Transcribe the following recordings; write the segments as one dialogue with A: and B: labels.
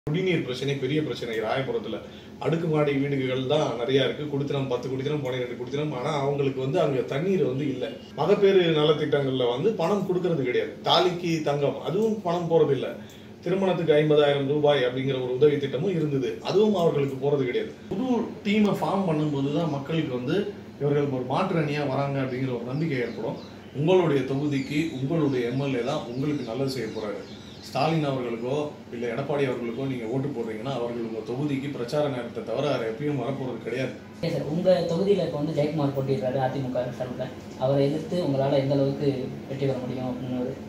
A: குடிநீர் பிரச்சனை பெரிய பிரச்சனை ராயபுரத்துல அடுக்குமாடி வீடுகள் தான் நிறைய இருக்கு குடித்தனம் பத்து குடித்தனம் பன்னிரெண்டு குடித்தனம் ஆனா அவங்களுக்கு வந்து அங்க தண்ணீர் வந்து இல்ல மகப்பேறு நலத்திட்டங்கள்ல வந்து பணம் கொடுக்கறது கிடையாது தாலிக்கு தங்கம் அதுவும் பணம் போறது இல்ல திருமணத்துக்கு ஐம்பதாயிரம் ரூபாய் அப்படிங்கிற ஒரு உதவி திட்டமும் இருந்தது அதுவும் அவர்களுக்கு போறது கிடையாது புது டீமை ஃபார்ம் பண்ணும்போது தான் மக்களுக்கு வந்து இவர்கள் ஒரு மாற்று அணியா வராங்க அப்படிங்கிற ஒரு நம்பிக்கை ஏற்படும் உங்களுடைய தொகுதிக்கு உங்களுடைய எம்எல்ஏ தான் உங்களுக்கு நல்லது செய்ய போறாரு ஸ்டாலின் அவர்களுக்கோ இல்லை எடப்பாடி அவர்களுக்கோ நீங்க ஓட்டு போடுறீங்கன்னா அவர்கள் உங்க தொகுதிக்கு பிரச்சார நேரத்தை தவிர வேற எப்பயும் வரப்போறது கிடையாது
B: ஓகே சார் உங்கள் தொகுதியில் இப்போ வந்து ஜெயக்குமார் போட்டிடுறாரு அதிமுக சார்பில் அவரை எதிர்த்து உங்களால் எந்த அளவுக்கு வெற்றி பெற முடியும் அப்படின்னு ஒரு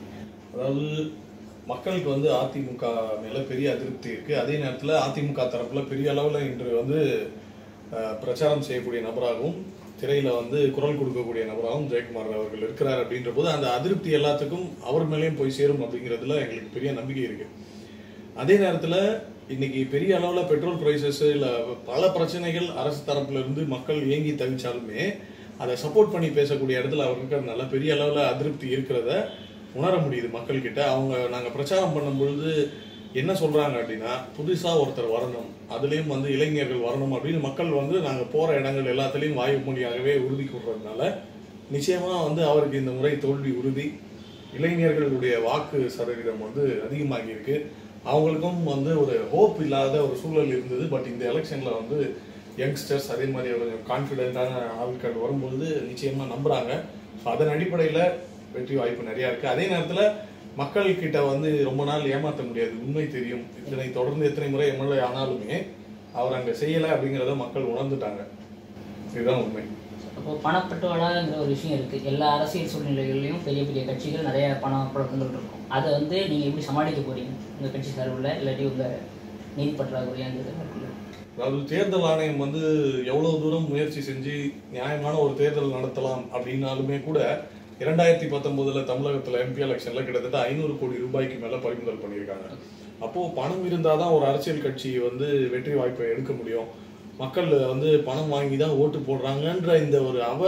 A: அதாவது மக்களுக்கு வந்து அதிமுக மேல பெரிய அதிருப்தி இருக்கு அதே நேரத்துல அதிமுக தரப்புல பெரிய அளவுல இன்று வந்து அஹ், பிரச்சாரம் செய்யக்கூடிய நபராகவும் திரையில வந்து குரல் கொடுக்கக்கூடிய நபராகவும் ஜெயக்குமார் அவர்கள் இருக்கிறார் அப்படின்ற போது அந்த அதிருப்தி எல்லாத்துக்கும் அவர் மேலேயும் போய் சேரும் அப்படிங்கிறதுல எங்களுக்கு பெரிய நம்பிக்கை இருக்கு அதே நேரத்துல இன்னைக்கு பெரிய அளவுல பெட்ரோல் பிரைசஸ் இல்ல பல பிரச்சனைகள் அரசு தரப்புல இருந்து மக்கள் ஏங்கி தவிச்சாலுமே அதை சப்போர்ட் பண்ணி பேசக்கூடிய இடத்துல அவர் இருக்கிறதுனால பெரிய அளவுல அதிருப்தி இருக்கிறத உணர முடியுது மக்கள் கிட்ட அவங்க நாங்க பிரச்சாரம் பண்ணும் பொழுது என்ன சொல்றாங்க அப்படின்னா புதுசா ஒருத்தர் வரணும் அதுலயும் வந்து இளைஞர்கள் வரணும் அப்படின்னு மக்கள் வந்து நாங்க போற இடங்கள் எல்லாத்துலயும் வாயு மொழியாகவே உறுதி கூடுறதுனால நிச்சயமா வந்து அவருக்கு இந்த முறை தோல்வி உறுதி இளைஞர்களுடைய வாக்கு சதவீதம் வந்து அதிகமாகி இருக்கு அவங்களுக்கும் வந்து ஒரு ஹோப் இல்லாத ஒரு சூழல் இருந்தது பட் இந்த எலெக்ஷன்ல வந்து யங்ஸ்டர்ஸ் அதே மாதிரி கொஞ்சம் கான்ஃபிடென்ட்டான ஆட்கள் வரும்பொழுது நிச்சயமா நம்புறாங்க ஸோ அதன் அடிப்படையில் வெற்றி வாய்ப்பு நிறைய இருக்கு அதே நேரத்தில் மக்கள் கிட்ட வந்து ரொம்ப நாள் ஏமாற்ற முடியாது உண்மை தெரியும் இதனை தொடர்ந்து எத்தனை முறை எம்எல்ஏ ஆனாலுமே அவர் அங்கே செய்யலை அப்படிங்கிறத மக்கள் உணர்ந்துட்டாங்க இதுதான் உண்மை
B: அப்போ பணப்பட்டுவாடாங்கிற ஒரு விஷயம் இருக்குது எல்லா அரசியல் சூழ்நிலைகள்லையும் பெரிய பெரிய கட்சிகள் நிறைய பண புழக்கங்கள் இருக்கும் அதை வந்து நீங்கள் எப்படி சமாளிக்க போறீங்க உங்கள் கட்சி சார்பில் இல்லாட்டி உங்கள் நிதி பற்றாக்குறையாங்கிறது இருக்குல்ல
A: அதாவது தேர்தல் ஆணையம் வந்து எவ்வளவு தூரம் முயற்சி செஞ்சு நியாயமான ஒரு தேர்தல் நடத்தலாம் அப்படின்னாலுமே கூட இரண்டாயிரத்தி பத்தொன்பதுல தமிழகத்துல எம்பி எலெக்ஷன்ல கிட்டத்தட்ட ஐநூறு கோடி ரூபாய்க்கு மேல பறிமுதல் பண்ணியிருக்காங்க அப்போ பணம் இருந்தாதான் ஒரு அரசியல் கட்சி வந்து வெற்றி வாய்ப்பை எடுக்க முடியும் மக்கள் வந்து பணம் வாங்கி தான் ஓட்டு போடுறாங்கன்ற இந்த ஒரு அவ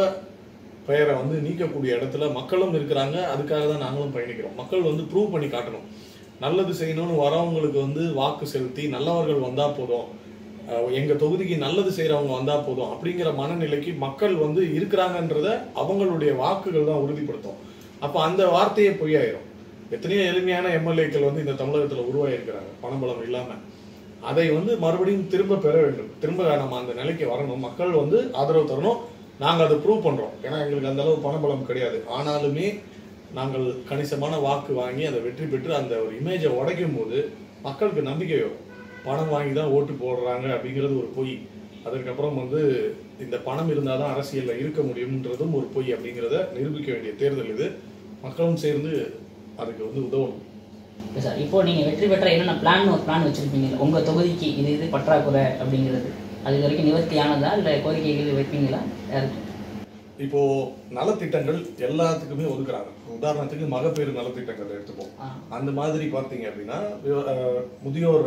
A: பெயரை வந்து நீக்கக்கூடிய இடத்துல மக்களும் இருக்கிறாங்க அதுக்காக தான் நாங்களும் பயணிக்கிறோம் மக்கள் வந்து ப்ரூவ் பண்ணி காட்டணும் நல்லது செய்யணும்னு வரவங்களுக்கு வந்து வாக்கு செலுத்தி நல்லவர்கள் வந்தா போதும் அஹ் எங்க தொகுதிக்கு நல்லது செய்யறவங்க வந்தா போதும் அப்படிங்கிற மனநிலைக்கு மக்கள் வந்து இருக்கிறாங்கன்றத அவங்களுடைய வாக்குகள் தான் உறுதிப்படுத்தும் அப்ப அந்த வார்த்தையே பொய்யாயிரும் எத்தனையோ எளிமையான எம்எல்ஏக்கள் வந்து இந்த தமிழகத்துல உருவாயிருக்கிறாங்க பணபலம் இல்லாம அதை வந்து மறுபடியும் திரும்ப பெற வேண்டும் திரும்ப நம்ம அந்த நிலைக்கு வரணும் மக்கள் வந்து ஆதரவு தரணும் நாங்க அதை ப்ரூவ் பண்றோம் ஏன்னா எங்களுக்கு அந்த அளவு பணபலம் கிடையாது ஆனாலுமே நாங்கள் கணிசமான வாக்கு வாங்கி அதை வெற்றி பெற்று அந்த ஒரு இமேஜை உடைக்கும் போது மக்களுக்கு நம்பிக்கை வரும் பணம் வாங்கி தான் ஓட்டு போடுறாங்க அப்படிங்கிறது ஒரு பொய் அதற்கப்புறம் வந்து இந்த பணம் இருந்தால் தான் அரசியலில் இருக்க முடியும்ன்றதும் ஒரு பொய் அப்படிங்கிறத நிரூபிக்க வேண்டிய தேர்தல் இது மக்களும் சேர்ந்து அதுக்கு வந்து உதவணும்
B: இல்லை சார் இப்போ நீங்கள் வெற்றி பெற்ற என்னென்ன பிளான் ஒரு பிளான் வச்சுருப்பீங்க உங்கள் தொகுதிக்கு இது இது பற்றாக்குறை அப்படிங்கிறது அது இது வரைக்கும் நிவர்த்தியானதா இல்லை கோரிக்கைகள் வைப்பீங்களா யாருக்கு
A: இப்போ நலத்திட்டங்கள் எல்லாத்துக்குமே ஒதுக்குறாங்க உதாரணத்துக்கு மகப்பேறு நலத்திட்டங்கள் எடுத்துப்போம்
B: ஆ
A: அந்த மாதிரி பார்த்தீங்க அப்படின்னா விவ- அஹ், முதியோர்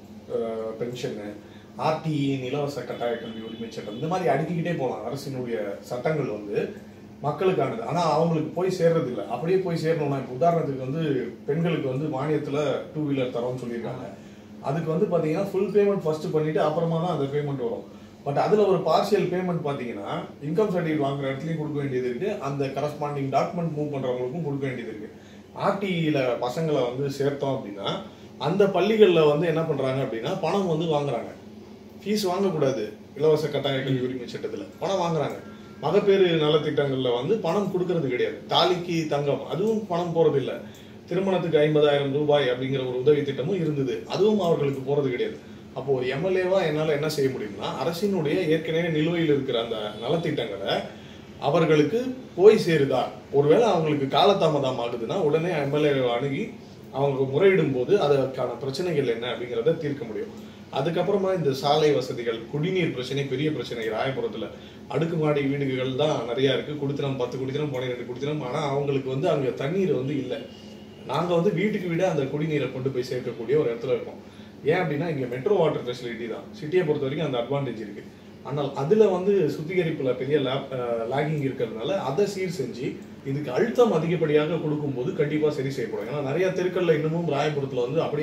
A: பென்ஷனு ஆர்டிஇ இலவச கட்டாய கல்வி உரிமை சட்டம் இந்த மாதிரி அடுக்கிக்கிட்டே போகலாம் அரசினுடைய சட்டங்கள் வந்து மக்களுக்கானது ஆனா அவங்களுக்கு போய் சேர்றது இல்ல அப்படியே போய் சேரணும்னா இப்போ உதாரணத்துக்கு வந்து பெண்களுக்கு வந்து மானியத்துல டூ வீலர் தரோம்னு சொல்லியிருக்காங்க அதுக்கு வந்து பாத்தீங்கன்னா ஃபுல் பேமெண்ட் ஃபர்ஸ்ட் பண்ணிட்டு அப்புறமா தான் அந்த பேமெண்ட் வரும் பட் அதுல ஒரு பார்ஷியல் பேமெண்ட் பாத்தீங்கன்னா இன்கம் சர்டிஃபிகேட் வாங்குற இடத்துலயும் கொடுக்க வேண்டியது இருக்கு அந்த கரஸ்பாண்டிங் டாக்குமெண்ட் மூவ் பண்றவங்களுக்கும் கொடுக்க வேண்டியது இருக்கு ஆர்டிஇல பசங்களை வந்து சேர்த்தோம் அப்படின்னா அந்த பள்ளிகள்ல வந்து என்ன பண்றாங்க அப்படின்னா பணம் வந்து வாங்குறாங்க ஃபீஸ் வாங்கக்கூடாது இலவச கட்டாய கல்வி உரிமை சட்டத்துல பணம் வாங்குறாங்க மகப்பேறு நலத்திட்டங்கள்ல வந்து பணம் கொடுக்கறது கிடையாது தாலிக்கு தங்கம் அதுவும் பணம் போறது இல்ல திருமணத்துக்கு ஐம்பதாயிரம் ரூபாய் அப்படிங்கிற ஒரு உதவி திட்டமும் இருந்தது அதுவும் அவர்களுக்கு போறது கிடையாது அப்போ ஒரு எம்எல்ஏவா என்னால என்ன செய்ய முடியும்னா அரசினுடைய ஏற்கனவே நிலுவையில் இருக்கிற அந்த நலத்திட்டங்களை அவர்களுக்கு போய் சேருதா ஒருவேளை அவங்களுக்கு காலதாமதம் ஆகுதுன்னா உடனே எம்எல்ஏ அணுகி அவங்க முறையிடும் போது அதற்கான பிரச்சனைகள் என்ன அப்படிங்கிறத தீர்க்க முடியும் அதுக்கப்புறமா இந்த சாலை வசதிகள் குடிநீர் பிரச்சனை பெரிய பிரச்சனை ராயபுரத்துல அடுக்குமாடி வீடுகள் தான் நிறைய இருக்கு குடித்தனம் பத்து குடித்தனம் பன்னிரெண்டு குடித்தனம் ஆனா அவங்களுக்கு வந்து அங்க தண்ணீர் வந்து இல்லை நாங்க வந்து வீட்டுக்கு வீட அந்த குடிநீரை கொண்டு போய் சேர்க்கக்கூடிய ஒரு இடத்துல இருக்கோம் ஏன் அப்படின்னா இங்க மெட்ரோ வாட்டர் ஃபெசிலிட்டி தான் சிட்டியை பொறுத்த வரைக்கும் அந்த அட்வான்டேஜ் இருக்கு ஆனால் அதுல வந்து சுத்திகரிப்புல பெரிய லாகிங் இருக்கிறதுனால அதை சீர் செஞ்சு இதுக்கு அழுத்தம் அதிகப்படியாக கொடுக்கும்போது கண்டிப்பா சரி செய்யப்படும் ஏன்னா நிறைய தெருக்கள்ல இன்னமும் ராயபுரத்துல வந்து அப்படியே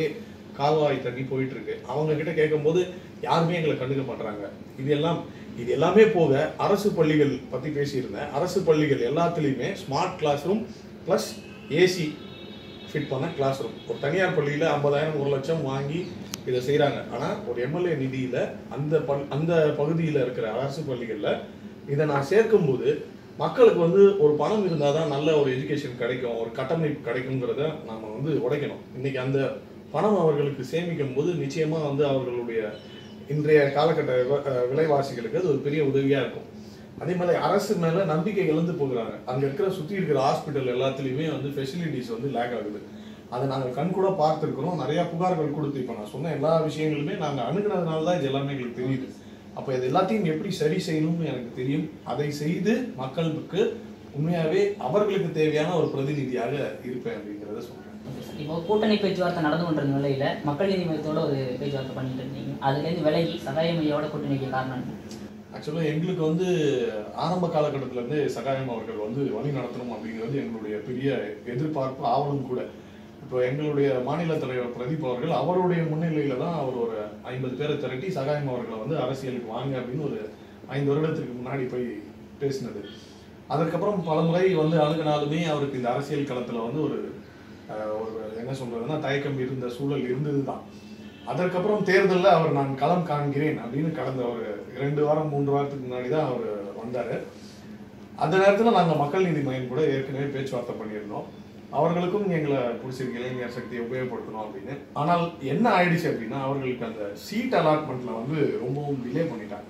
A: கால்வாய் தண்ணி போயிட்டு இருக்கு அவங்க கிட்ட கேட்கும்போது யாருமே எங்களை கண்டுக்க மாட்டாங்க இது எல்லாம் இது எல்லாமே போக அரசு பள்ளிகள் பத்தி பேசியிருந்தேன் அரசு பள்ளிகள் எல்லாத்துலேயுமே smart class room plus AC fit பண்ண கிளாஸ் ரூம் ஒரு தனியார் பள்ளியில் ஐம்பதாயிரம் ஒரு லட்சம் வாங்கி இதை செய்கிறாங்க ஆனால் ஒரு எம்எல்ஏ நிதியில் அந்த பல் அந்த பகுதியில் இருக்கிற அரசு பள்ளிகளில் இதை நான் சேர்க்கும்போது மக்களுக்கு வந்து ஒரு பணம் இருந்தால் தான் நல்ல ஒரு எஜுகேஷன் கிடைக்கும் ஒரு கட்டமைப்பு கிடைக்குங்கிறத நாம வந்து உடைக்கணும் இன்னைக்கு அந்த பணம் அவர்களுக்கு சேமிக்கும் போது நிச்சயமாக வந்து அவர்களுடைய இன்றைய காலகட்ட விவ- அஹ் விலைவாசிகளுக்கு அது ஒரு பெரிய உதவியாக இருக்கும் அதே மாதிரி அரசு மேல நம்பிக்கை இழந்து போகிறாங்க அங்க இருக்கிற சுத்தி இருக்கிற ஹாஸ்பிட்டல் எல்லாத்துலயுமே வந்து ஃபெசிலிட்டிஸ் வந்து லேக் ஆகுது அதை நாங்க கண் கூட பார்த்துருக்கிறோம் நிறைய புகார்கள் கொடுத்து இப்போ நான் சொன்ன எல்லா விஷயங்களுமே நாங்க அணுகுனதுனால தான் இது எல்லாமே எங்களுக்கு தெரியுது அப்போ இது எல்லாத்தையும் எப்படி சரி செய்யணும்னு எனக்கு தெரியும் அதை செய்து மக்களுக்கு உண்மையாவே அவர்களுக்கு தேவையான ஒரு பிரதிநிதியாக இருப்பேன் அப்படிங்கிறத சொல்றேன்
B: ஓகே சார் இப்போ கூட்டணி பேச்சுவார்த்தை நடந்து கொண்ட நிலையில மக்கள் நீதி மையத்தோட ஒரு பேச்சுவார்த்தை பண்ணிட்டு இருந்தீங்க அதுலேருந்து விலகி சகாய மையோட கூட்டணி வைக்க காரணம் என்ன?
A: ஆக்சுவலாக எங்களுக்கு வந்து ஆரம்ப காலகட்டத்துல இருந்தே சகாயம் அவர்கள் வந்து வழி நடத்தணும் அப்படிங்கிறது எங்களுடைய பெரிய எதிர்பார்ப்பு ஆவலும் கூட இப்போ எங்களுடைய மாநில தலைவர் பிரதீப் அவர்கள் அவருடைய முன்னிலையில தான் அவர் ஒரு ஐம்பது பேரை திரட்டி சகாயம் அவர்களை வந்து அரசியலுக்கு வாங்க அப்படின்னு ஒரு ஐந்து வருடத்திற்கு முன்னாடி போய் பேசினது அதற்கப்புறம் பல முறை வந்து அணுகினாலுமே அவருக்கு இந்த அரசியல் களத்துல வந்து ஒரு அஹ், ஒரு என்ன சொல்றதுன்னா தயக்கம் இருந்த சூழல் இருந்தது தான் அதற்கப்புறம் தேர்தலில் அவர் நான் களம் காண்கிறேன் அப்படின்னு கடந்த ஒரு இரண்டு வாரம் மூன்று வாரத்துக்கு முன்னாடி தான் அவர் வந்தார் அந்த நேரத்தில் நாங்கள் மக்கள் நீதி மையம் கூட ஏற்கனவே பேச்சுவார்த்தை பண்ணியிருந்தோம் அவர்களுக்கும் எங்களை பிடிச்சிருக்கு இளைஞர் சக்தியை உபயோகப்படுத்தணும் அப்படின்னு ஆனால் என்ன ஆயிடுச்சு அப்படின்னா அவர்களுக்கு அந்த சீட் அலாட்மெண்ட்ல வந்து ரொம்பவும் டிலே பண்ணிட்டாங்க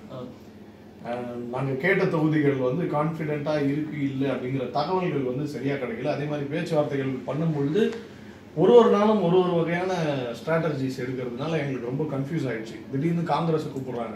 A: அஹ் நாங்க கேட்ட தொகுதிகள் வந்து கான்ஃபிடென்ட்டா இருக்கு இல்லை அப்படிங்கிற தகவல்கள் வந்து சரியா கிடைக்கல அதே மாதிரி பேச்சுவார்த்தைகள் பண்ணும் பொழுது ஒரு ஒரு நாளும் ஒரு ஒரு வகையான ஸ்ட்ராட்டஜிஸ் எடுக்கிறதுனால எங்களுக்கு ரொம்ப கன்ஃபியூஸ் ஆயிடுச்சு திடீர்னு காங்கிரஸ் கூப்பிடுறாங்க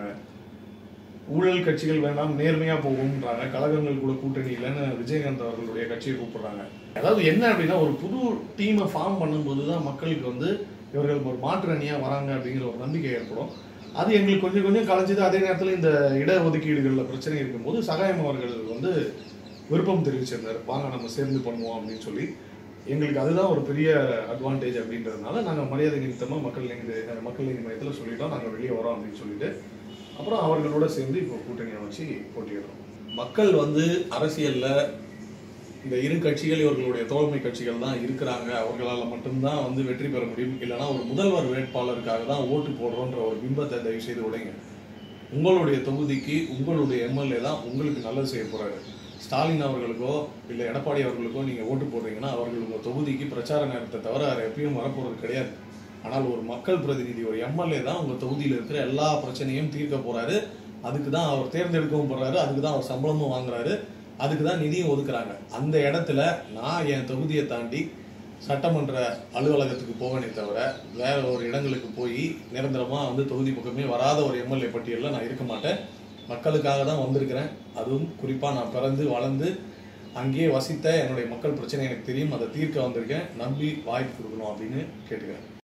A: ஊழல் கட்சிகள் வேண்டாம் நேர்மையா போகும்ன்றாங்க கழகங்கள் கூட கூட்டணி இல்லைன்னு விஜயகாந்த் அவர்களுடைய கட்சியை கூப்பிடுறாங்க அதாவது என்ன அப்படின்னா ஒரு புது டீமை ஃபார்ம் பண்ணும்போது தான் மக்களுக்கு வந்து இவர்கள் ஒரு மாற்று அணியா வராங்க அப்படிங்கிற ஒரு நம்பிக்கை ஏற்படும் அது எங்களுக்கு கொஞ்சம் கொஞ்சம் கலைஞ்சது அதே நேரத்தில் இந்த இட ஒதுக்கீடுகளில் பிரச்சனை இருக்கும்போது சகாயம் அவர்கள் வந்து விருப்பம் தெரிவிச்சிருந்தார் வாங்க நம்ம சேர்ந்து பண்ணுவோம் அப்படின்னு சொல்லி எங்களுக்கு அதுதான் ஒரு பெரிய அட்வான்டேஜ் அப்படின்றதுனால நாங்கள் மரியாதை நிமித்தமாக மக்கள் நீதி மக்கள் நீதி மையத்தில் சொல்லிட்டோம் நாங்கள் வெளியே வரோம் அப்படின்னு சொல்லிட்டு அப்புறம் அவர்களோட சேர்ந்து இப்போ கூட்டணியை வச்சு போட்டியிடுறோம் மக்கள் வந்து அரசியல்ல இந்த இரு கட்சிகள் இவர்களுடைய தோழமை கட்சிகள் தான் இருக்கிறாங்க அவர்களால் மட்டும்தான் வந்து வெற்றி பெற முடியும் இல்லைன்னா ஒரு முதல்வர் வேட்பாளருக்காக தான் ஓட்டு போடுறோன்ற ஒரு பிம்பத்தை தயவு செய்து உடைங்க உங்களுடைய தொகுதிக்கு உங்களுடைய எம்எல்ஏ தான் உங்களுக்கு நல்லது செய்ய போறாரு ஸ்டாலின் அவர்களுக்கோ இல்லை எடப்பாடி அவர்களுக்கோ நீங்க ஓட்டு போடுறீங்கன்னா அவர்கள் உங்க தொகுதிக்கு பிரச்சார நேரத்தை தவிர வேற எப்பயும் வரப்போறது கிடையாது ஆனால் ஒரு மக்கள் பிரதிநிதி ஒரு எம்எல்ஏ தான் உங்க தொகுதியில் இருக்கிற எல்லா பிரச்சனையும் தீர்க்க போறாரு அதுக்கு தான் அவர் தேர்ந்தெடுக்கவும் போறாரு அதுக்கு தான் அவர் சம்பளமும் வாங்குறாரு அதுக்கு தான் நிதியும் ஒதுக்குறாங்க அந்த இடத்துல நான் என் தொகுதியை தாண்டி சட்டமன்ற அலுவலகத்துக்கு போவேனே தவிர வேற ஒரு இடங்களுக்கு போய் நிரந்தரமா வந்து தொகுதி பக்கமே வராத ஒரு எம்எல்ஏ பட்டியலில் நான் இருக்க மாட்டேன் மக்களுக்காக தான் வந்திருக்கிறேன் அதுவும் குறிப்பா நான் பிறந்து வளர்ந்து அங்கேயே வசித்த என்னுடைய மக்கள் பிரச்சனை எனக்கு தெரியும் அதை தீர்க்க வந்திருக்கேன் நம்பி வாய்ப்பு கொடுக்கணும் அப்படின்னு கேட்டுக்கிறேன்